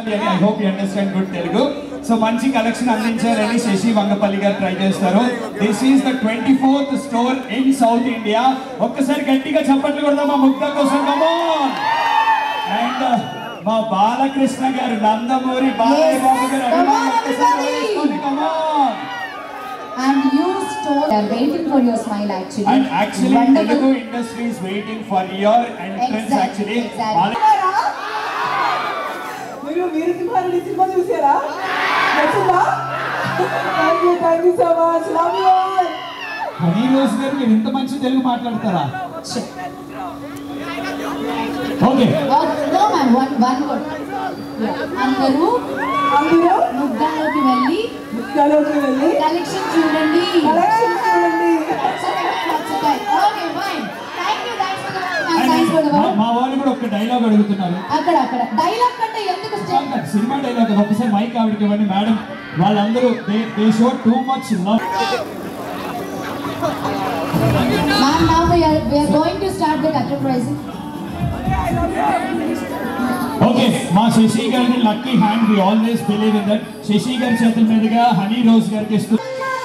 అని I hope you understand good Telugu so మంచి collection అందించారని శశి వంగపల్లి గారు ట్రై చేస్తారు this is the twenty fourth store in south India ఒక్కసారి గట్టిగా చప్పట్లు కొడదాం మా ముగ్ధ కోసం కమోన్ అండ్ మా బాలకృష్ణ గారు నందమూరి బాలయ్య బాబు గారు Come on, అభిమానులు ఒక్కసారి everybody. వేసుకోండి, come on. And you stole. They are waiting for your smile actually. And actually, Wonderful. Telugu industry is waiting for your entrance. Exactly, Actually, exactly. Bala- మీరు వీర Simha Reddy cinema చూసారా నచ్చిందా thank you thank you so much love you all Honey Rose గారు మీరు ఇంత మంచి తెలుగు మాట్లాడతారా okay Oh, no ma'am, one, one word. Yeah. అందరూ అందరూ ముగ్గాలోకి వెళ్ళి ముఖ్యాలోకి వెళ్ళి కలెక్షన్ చూడండి కలెక్షన్ చూడండి okay fine thank you thanks for the thanks for the మా- మా వాళ్ళు కూడా ఒక డైలాగ్ అడుగుతున్నారు అక్కడ అక్కడ డైలాగ్ కంటే ఎందుకు స్టెప్ కాదు, సినిమా డైలాగ్ ఒకసారి మైక్ ఆవిడకి ఇవ్వండి మేడం వాళ్ళందరూ they they show too much love ma'am now we are we are going to start the cutter prizing okay మా శశి గారిని lucky hand we always believe in that Sasi గారి చేతుల మీదుగా హనీ రోజ్ గారికి ఇస్తూ